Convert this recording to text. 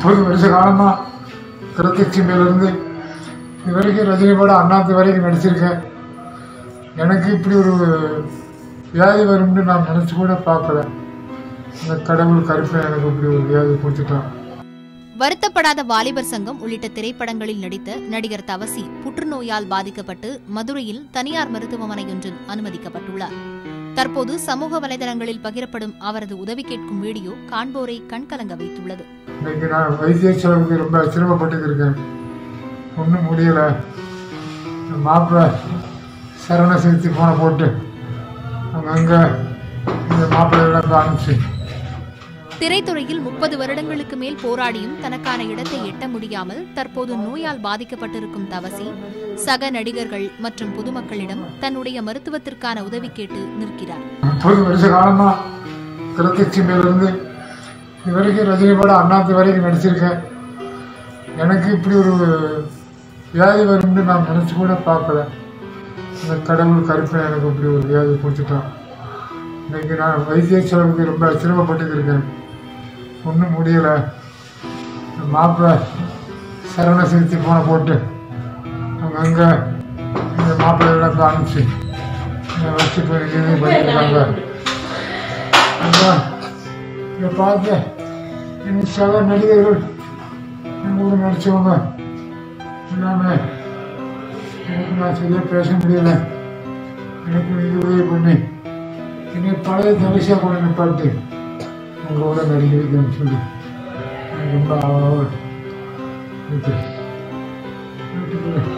முப்பது வருஷ காலமாக கிருத்திச்சிமையிலேருந்து இது வரைக்கும் ரஜினி படம் அண்ணாத்து வரைக்கும் நடிச்சிருக்கேன் எனக்கு இப்படி ஒரு வியாதி வரும்னு நான் நினச்சி கூட பார்க்கல இந்த கடவுள் கருப்பை எனக்கு இப்படி ஒரு வியாதி கொடுத்துட்டான் வருத்தப்படாத வாலிபர் சங்கம் உள்ளிட்ட திரைப்படங்களில் நடித்த நடிகர் தவசி புற்றுநோயால் பாதிக்கப்பட்டு மதுரையில் தனியார் மருத்துவமனை ஒன்றில் அனுமதிக்கப்பட்டுள்ளார் தற்போது சமூக வலைதளங்களில் பகிரப்படும் அவரது உதவி கேட்கும் வீடியோ காண்போரை கண்கலங்க வைத்துள்ளது இன்னைக்கு நான் வைத்திய செலவுக்கு ரொம்ப சிரமப்பட்டு இருக்கேன் ஒன்றும் முடியல மாப்பிள்ளை சரண சிகிச்சை போன போட்டு அங்கங்கே இந்த மாப்பிள்ளையெல்லாம் காமிச்சு திரைத்துறையில் முப்பது வருடங்களுக்கு மேல் போராடியும் தனக்கான இடத்தை எட்ட முடியாமல் தற்போது நோயால் பாதிக்கப்பட்டிருக்கும் தவசி சக நடிகர்கள் மற்றும் பொதுமக்களிடம் தன்னுடைய மருத்துவத்திற்கான உதவி கேட்டு நிற்கிறார் முப்பது வருஷ காலமாக கிருத்திச்சிமையிலேருந்து இது வரைக்கும் ரஜினி படம் அண்ணாத்து வரைக்கும் நடிச்சிருக்கேன் எனக்கு இப்படி ஒரு வியாதி வரும்னு நான் நினச்சி கூட பார்க்கல இந்த கடவுள் கருப்பை எனக்கு இப்படி ஒரு வியாதி கொடுத்துட்டான் இன்னைக்கு நான் வைத்திய செலவுக்கு ரொம்ப சிரமப்பட்டு இருக்கேன் ஒன்றும் முடியல மாப்பிள்ளை சரண சிகிச்சை போன போட்டு அங்கங்கே இந்த மாப்பிள்ளையெல்லாம் காமிச்சு என்னை வச்சு போய் இது பண்ணியிருக்காங்க அதான் இதை பார்த்து என் சக நடிகர்கள் என் கூட நடிச்சவங்க எல்லாமே எனக்கு நான் சரியாக பேச முடியல எனக்கு இது உதவி பண்ணி என்னை பழைய தரிசியாக கூட நிப்பாட்டு உங்களோட நடிக்க வைக்கணும்னு சொல்லி எனக்கு ரொம்ப ஆவலாக இருக்கு வீட்டுக்குள்ள